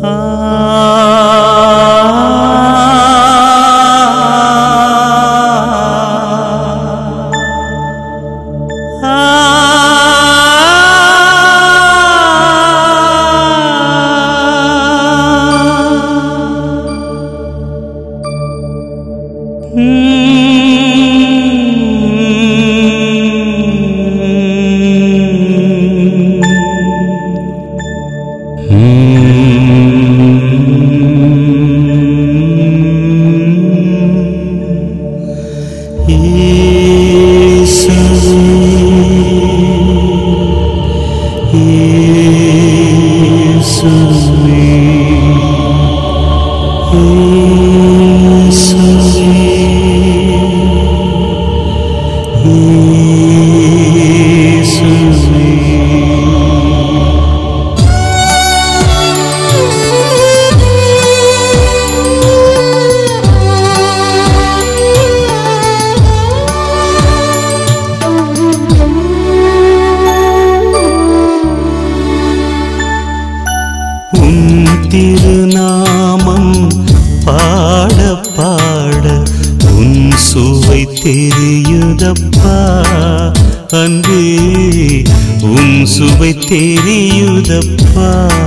உன் திருநாமம் பாட பாட உன் சுவை தெரியுதப்பா அன்பே உன் சுவை தெரியுதப்பா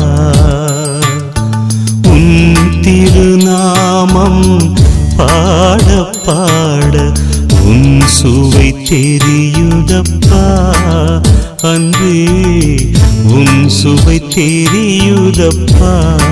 உன் திருநாமம் பாட பாட உன் சுவை தெரியுதப்பா அன்பே உன் சுவை தெரியுதப்பா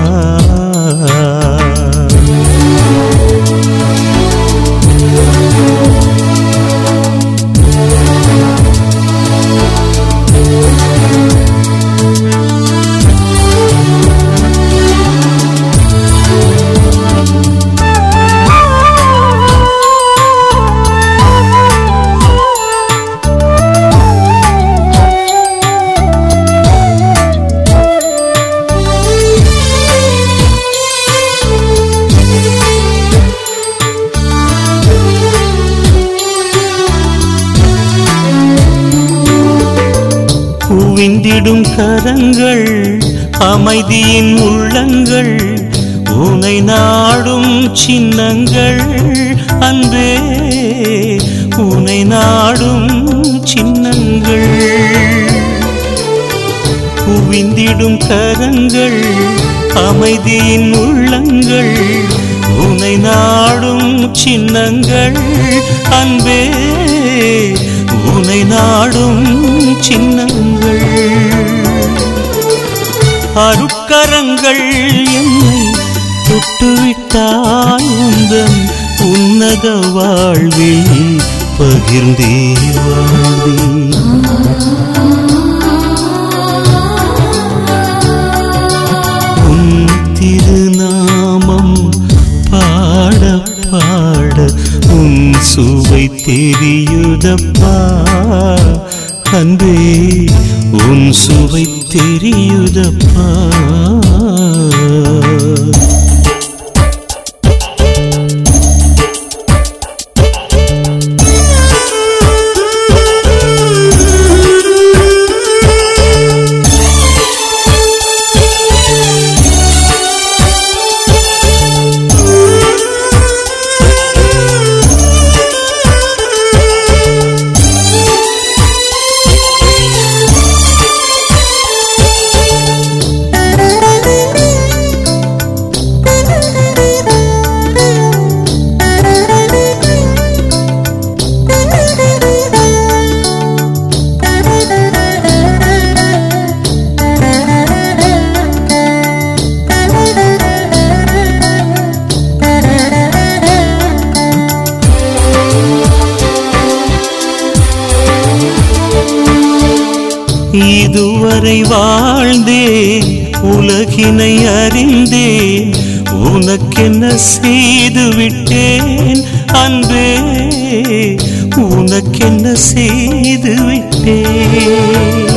குவிந்திடும் கரங்கள் அமைதியின் உள்ளங்கள் உனை நாடும் சின்னங்கள் அன்பே உனை நாடும் சின்னங்கள் குவிந்திடும் கரங்கள் அமைதியின் உள்ளங்கள் உனை நாடும் சின்னங்கள் அன்பே உனை நாடும் சின்னங்கள் அருட்கரங்கள் என்னை தொட்டுவிட்டால் உந்தன் உன்னத வாழ்வில் பகிர்ந்தே வாழ்வே உன் திருநாமம் பாட பாட உன் சுவை தெரியுதப்பா அன்பே உன் சுவை தெரியுதப்பா இதுவரை வாழ்ந்தேன் உலகினை அறிந்தேன் உனக்கென்ன செய்து விட்டேன் அன்பே உனக்கென்ன செய்து விட்டேன்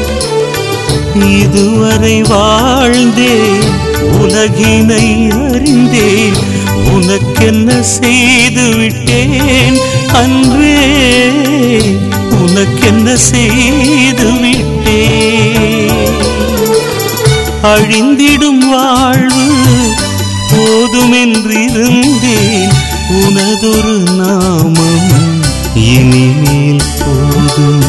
இதுவரை வாழ்ந்தேன் உலகினை அறிந்தேன் உனக்கென்ன செய்து விட்டேன் அன்றே உனக்கென்ன செய்து விட்டேன் அழிந்திடும் வாழ்வு போதுமென்றிருந்தேன் உனதொரு நாமம் இனிமேல் போதும்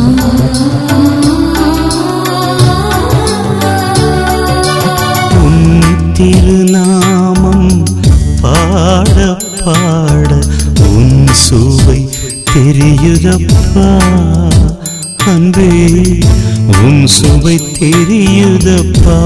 உன் திருநாமம் பாட பாட உன் சுவை தெரியுதப்பா அன்பே உன் சுவை தெரியுதப்பா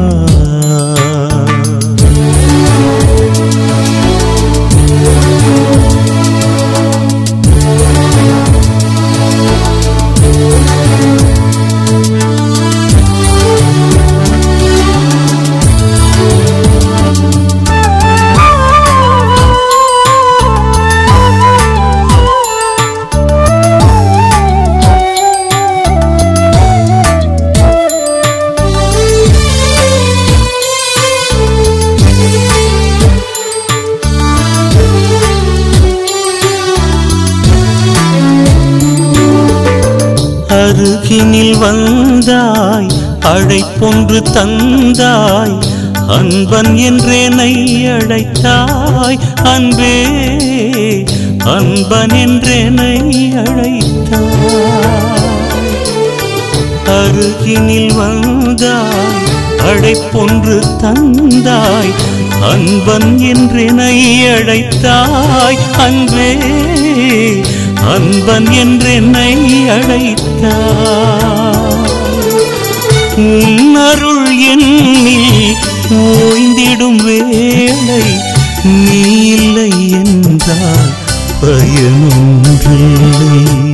அருகினில் வந்தாய் அழைப்பொன்று தந்தாய் அன்பன் என்றேனை அழைத்தாய் அன்பே அன்பன் என்றேனை அழைத்தாய் அருகினில் வந்தாய் அழைப்பொன்று தந்தாய் அன்பன் என்றெனை அழைத்தாய் அன்பே அன்பன் என்றென்னை அழைத்தாய் உன் அருள் என்னில் ஓய்ந்திடும் வேளை நீ இல்லை என்றால் பயனொன்றில்லை